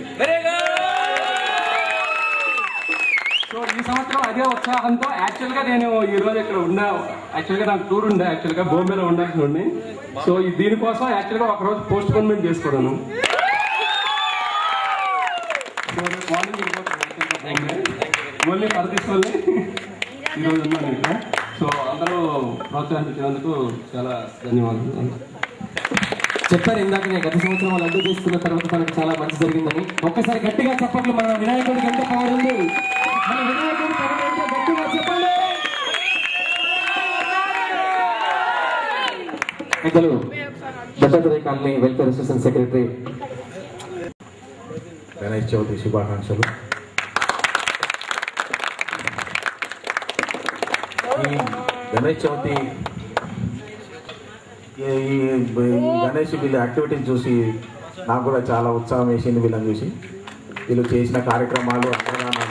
సో ఈ సంవత్సరం అదే ఉత్సాహంతో యాక్చువల్గా నేను ఈ రోజు ఇక్కడ ఉన్నా యాక్చువల్గా నాకు టూర్ ఉండే యాక్చువల్గా బొంబేలో ఉండాల్సి ఉండి సో ఈ దీనికోసం యాక్చువల్గా ఒక రోజు పోస్ట్ పోన్మెంట్ చేసుకున్నాను సో రేపు మార్నింగ్ వెళ్ళిపోతాను ఓన్లీ పరదీస్ వల్లే ఈరోజు ఉన్నాను ఇక్కడ సో అందరూ ప్రోత్సహించినందుకు చాలా ధన్యవాదాలు చెప్పారు ఇందాక నేను గత సంవత్సరం లడ్డు తీసుకున్న తర్వాత తనకు చాలా మంచి జరిగిందని ఒక్కసారి గట్టిగా చెప్పట్లు మన వినాయకుడికి ఎంత పవర్ ఉంది మన వినాయకుడి పవర్ ఏంటో గట్టిగా చెప్పండి పెద్దలు Dattatreya colony welfare association secretary Ganesh Chavithi శుభాకాంక్షలు ఈ గణేష్ చవితి ఈ ఈ- ఈ గణేష్ వీళ్ళ యాక్టివిటీని చూసి నాకు కూడా చాలా ఉత్సాహం వేసింది వీళ్ళని చూసి వీళ్ళు చేసిన కార్యక్రమాలు అన్నదానాలు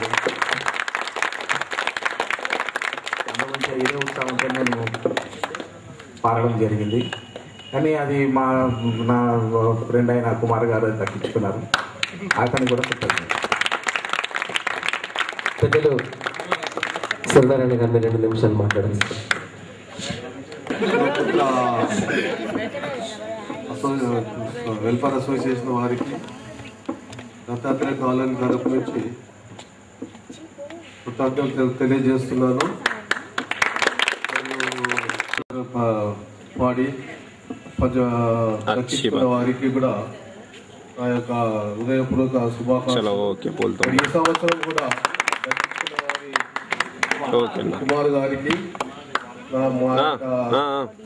అందుగురించి ఇదే ఉత్సాహంతో నేను పాడడం జరిగింది కానీ అది మా నా ఫ్రెండ్ అయిన కుమార్ గారు దక్కించుకున్నారు అతన్ని కూడా చెప్పారు పెద్దలు సూర్యనారాయణ గారిని రెండు నిమిషాలు మాట్లాడాలి వెల్ఫేర్ అసోసియేషన్ వారికి దత్తాత్రేయ కాలనీ తరపు నుంచి కృతజ్ఞతలు తెలియజేస్తున్నాను మరియు ప- పాడి పజ దక్కించుకున్న వారికి కూడా నా యొక్క హృదయపూర్వక శుభాకాంక్షలు ఈ సంవత్సరం కూడా దక్కించుకున్న వారి కుమార్ గారికి నా మా యొక్క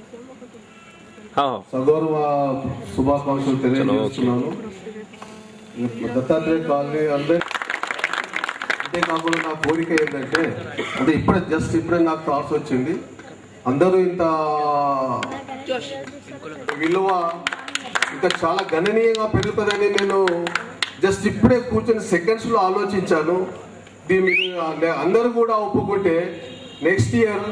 సగౌరవ శుభాకాంక్షలు తెలియజేస్తున్నాను దత్తాత్రేయ కాలనీ అందరి అంతేకాకుండా నా కోరిక ఏంటంటే అంటే ఇప్పుడే జస్ట్ ఇప్పుడే నాకు థాట్స్ వచ్చింది అందరూ ఇంత విలువ ఇంకా చాలా గణనీయంగా పెరుగుతుందని నేను జస్ట్ ఇప్పుడే కూర్చొని సెకండ్స్ లో ఆలోచించాను దీని మీద అందరూ కూడా ఒప్పుకుంటే next year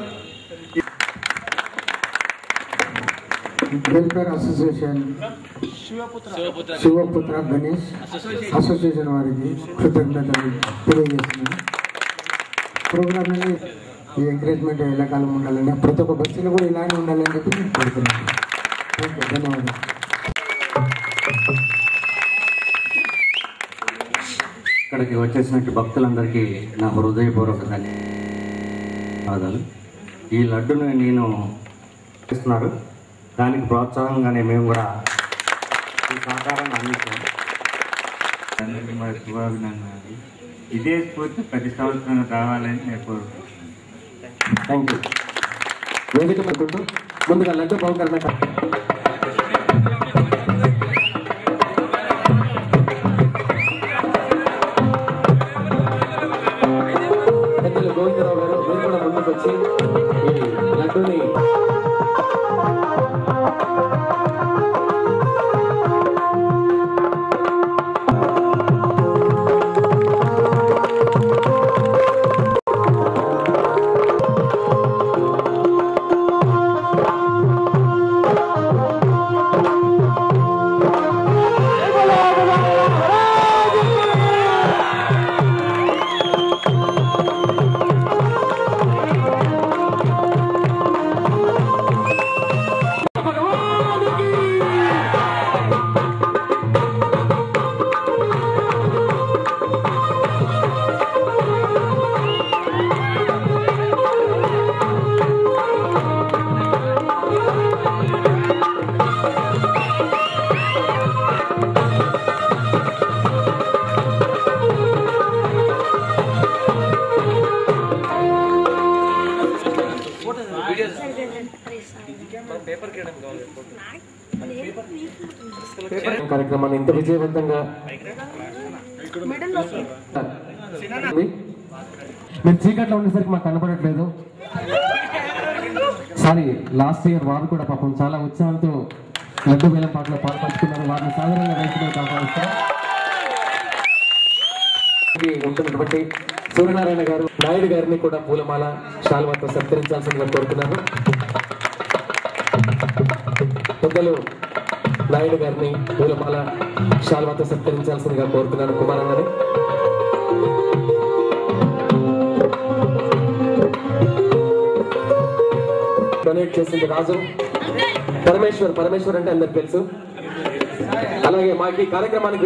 welfare association Shivaputra Ganesh association వారికి కృతజ్ఞతలు తెలియజేస్తున్నాను ప్రోగ్రామ్ ఈ ఎంకరేజ్మెంట్ ఎల్లకాలం ఉండాలని ప్రతి ఒక్క బస్సులో కూడా ఇలానే ఉండాలని చెప్పి నేను కోరుతున్నాను థ్యాంక్ యూ ధన్యవాదాలు ఇక్కడికి వచ్చేసినట్టు భక్తులందరికీ నా హృదయపూర్వక ధన్యవాదాలు ఈ లడ్డును నేను ఇస్తున్నారు దానికి ప్రోత్సాహంగానే మేము కూడా ఈ సహకారాన్ని అందించాం అందరికీ మా శుభాభినందనాలు ఇదే స్ఫూర్తి ప్రతి సంవత్సరం రావాలని నేను కోరుకుంటున్నాను థ్యాంక్ యూ వేదిక పెట్టుకుంటూ ముందుగా లడ్డు బహుకరణ పెద్దలు గోవిందరావు గారు మీరు కూడా ముందుకు వచ్చి ఈ లడ్డూని కార్యక్రమాన్ని ఇంత విజయవంతంగా మీరు చీకట్లో ఉండేసరికి మాకు కనపడట్లేదు సారీ లాస్ట్ ఇయర్ వారు కూడా పాపం చాలా ఉత్సాహంతో లడ్డు వేలం పాటలో పాల్పంచుకున్నారు వారిని సాధారణంగా రైతులు కాపాడుస్తారు ఉంటున్నటువంటి సూర్యనారాయణ గారు నాయుడు గారిని కూడా పూలమాల శాల్వాతో సత్కరించాల్సిందిగా కోరుతున్నారు పెద్దలు నాయుడు గారిని పూలమాల శాల్వాతో సత్కరించాల్సిందిగా కోరుతున్నాను కుమారం గారి డొనేట్ చేసింది రాజు పరమేశ్వర్ పరమేశ్వర్ అంటే అందరికి తెలుసు అలాగే మాకు ఈ కార్యక్రమానికి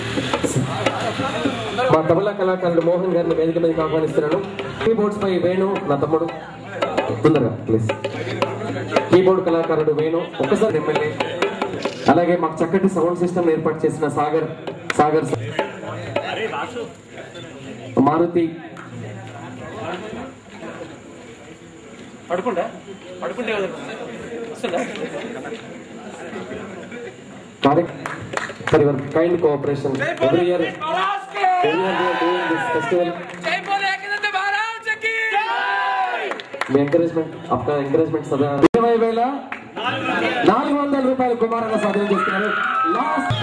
మా తబలా కళాకారుడు మోహన్ గారిని వేదిక మీదకి ఆహ్వానిస్తున్నాను కీబోర్డ్స్ పై వేణు నా తమ్ముడు తొందరగా ప్లీజ్ కీబోర్డ్ కళాకారుడు వేణు ఒక్కసారి ఎమ్మెల్యే అలాగే మాకు చక్కటి సౌండ్ సిస్టమ్ ఏర్పాటు చేసిన సాగర్ సాగర్ మారుతి పడుకుంటా పడుకుంటే వస్తుందా for your kind cooperation every year every year doing this festival మీ ఎంకరేజ్మెంట్ आपका ఎంకరేజ్మెంట్ సదా ఇరవై వేల నాలుగు వందల రూపాయలు కుమారంగా సాధన చేస్తున్నారు లాస్ట్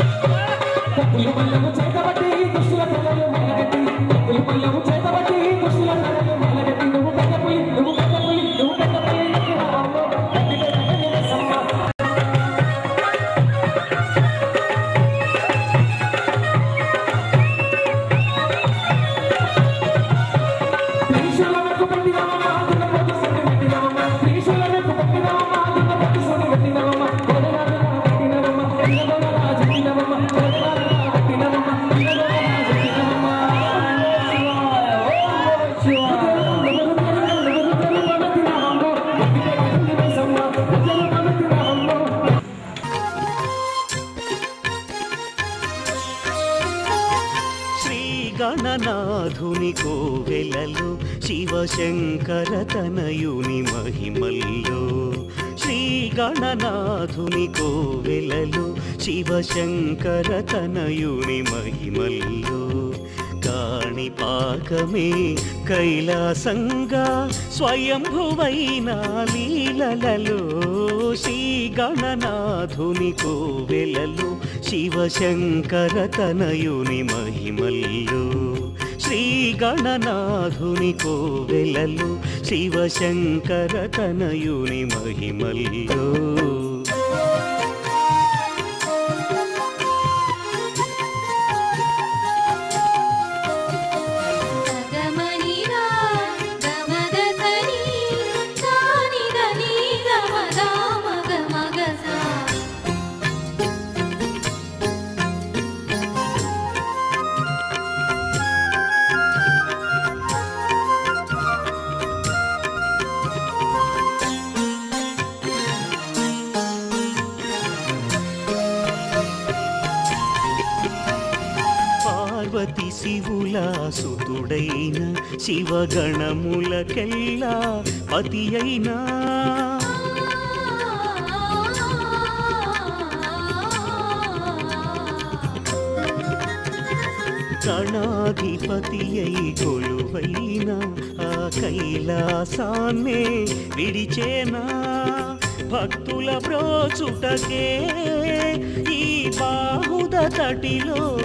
శ్రీ గణనాథుని కోవెలలో శివశంకర తనయుని మహిమల్లో శ్రీ గణనాథుని కోవెలలో శివశంకర తనయుని మహిమల్లో కాణిపాకమే కైలాసంగా స్వయంభువైన లీలలలో శ్రీ గణనాథుని కోవెలలో శివశంకర తనయుని మహిమల్లో శ్రీ గణనాథుని కోవెలలో శివశంకర తనయుని మహిమల్లో గమనిరా గమదసని సాని దని గమదా మగ మగసా పార్వతి శివుల సుతుడైన శివగణములకెల్లా పతి అయినా గణాధిపతి అయి కొలువైన ఆ కైలాసాన్నే విడిచేనా భక్తుల బ్రోచుటకే ఈ బాహుద తటిలో